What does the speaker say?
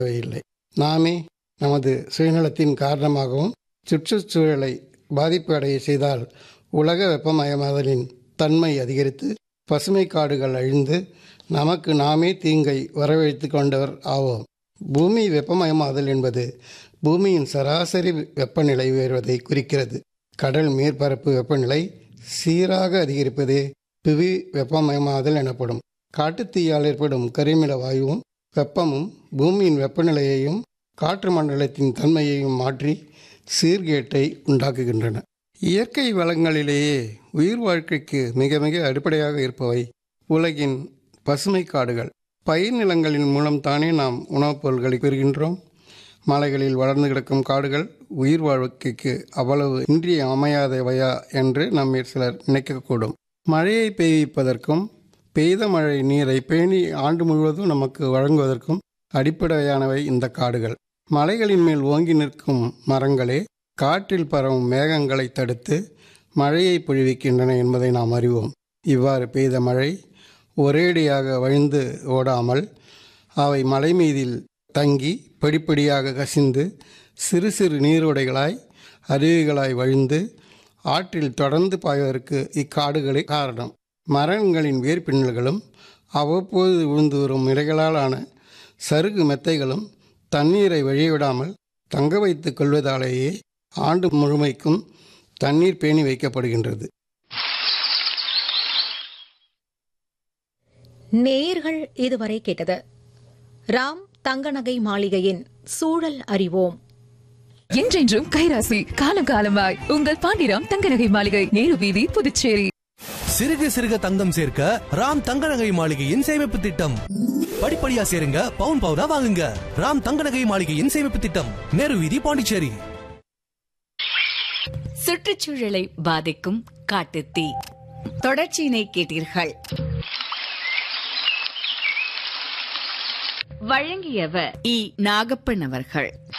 இல்லை நாமே நமது சுயநலத்தின் காரணமாகவும் சுற்றுச்சூழலை பாதிப்பு அடைய செய்தால் உலக வெப்பமயமாதலின் தன்மை அதிகரித்து பசுமை காடுகள் அழிந்து நமக்கு நாமே தீங்கை வரவழைத்து கொண்டவர் ஆவோம் பூமி வெப்பமயமாதல் என்பது பூமியின் சராசரி வெப்பநிலை உயர்வதை குறிக்கிறது கடல் மேற்பரப்பு வெப்பநிலை சீராக அதிகரிப்பதே புவி வெப்பமயமாதல் எனப்படும் காட்டுத்தீயால் ஏற்படும் கரிமில வாயுவும் வெப்பமும் பூமியின் வெப்பநிலையையும் காற்று மண்டலத்தின் தன்மையையும் மாற்றி சீர்கேட்டை உண்டாக்குகின்றன இயற்கை வளங்களிலேயே உயிர் வாழ்க்கைக்கு மிக மிக அடிப்படையாக இருப்பவை உலகின் பசுமை காடுகள் பயிர் நிலங்களின் மூலம் தானே நாம் உணவுப் பொருட்களை பெறுகின்றோம் மலைகளில் வளர்ந்து கிடக்கும் காடுகள் உயிர் வாழ்க்கைக்கு அவ்வளவு இன்றிய அமையாதவையா என்று நம்மில் சிலர் நினைக்கக்கூடும் மழையை பெய்விப்பதற்கும் பெய்த மழை நீரை பேணி ஆண்டு முழுவதும் நமக்கு வழங்குவதற்கும் அடிப்படையானவை இந்த காடுகள் மலைகளின் மேல் ஓங்கி நிற்கும் மரங்களே காற்றில் பரவும் மேகங்களை தடுத்து மழையை பொழிவிக்கின்றன என்பதை நாம் அறிவோம் இவ்வாறு பெய்த மழை ஒரேடியாக வழிந்து ஓடாமல் அவை மலை மீதில் தங்கி படிப்படியாக கசிந்து சிறு சிறு நீரோடைகளாய் அருவிகளாய் வழிந்து ஆற்றில் தொடர்ந்து பாய்வதற்கு இக்காடுகளே காரணம் மரங்களின் வேர்பின்னல்களும் அவ்வப்போது விழுந்து வரும் இலைகளாலான சருகு மெத்தைகளும் தண்ணீரை வழிவிடாமல் தங்க வைத்துக் கொள்வதாலேயே ஆண்டு முழுமைக்கும் தண்ணீர் பேணி வைக்கப்படுகின்றது நேயர்கள் இதுவரை கேட்டது ராம் தங்கநகை மாளிகையின் சூழல் அறிவோம் என்றென்றும் கைராசி காலம் காலமாய் உங்கள் பாண்டிராம் தங்கநகை மாளிகை நேரு வீதி புதுச்சேரி சிறுக சிறுக தங்கம் சேர்க்க ராம் தங்க நகை மாளிகையின் சேமிப்பு திட்டம் படிப்படியா சேருங்க பவுன் பவுனா வாங்குங்க ராம் தங்க நகை மாளிகையின் சேமிப்பு திட்டம் நேரு வீதி பாண்டிச்சேரி சுற்றுச்சூழலை பாதிக்கும் காட்டுத்தீ தொடர்ச்சியினை கேட்டீர்கள் வழங்கியவர் இ நாகப்பன் அவர்கள்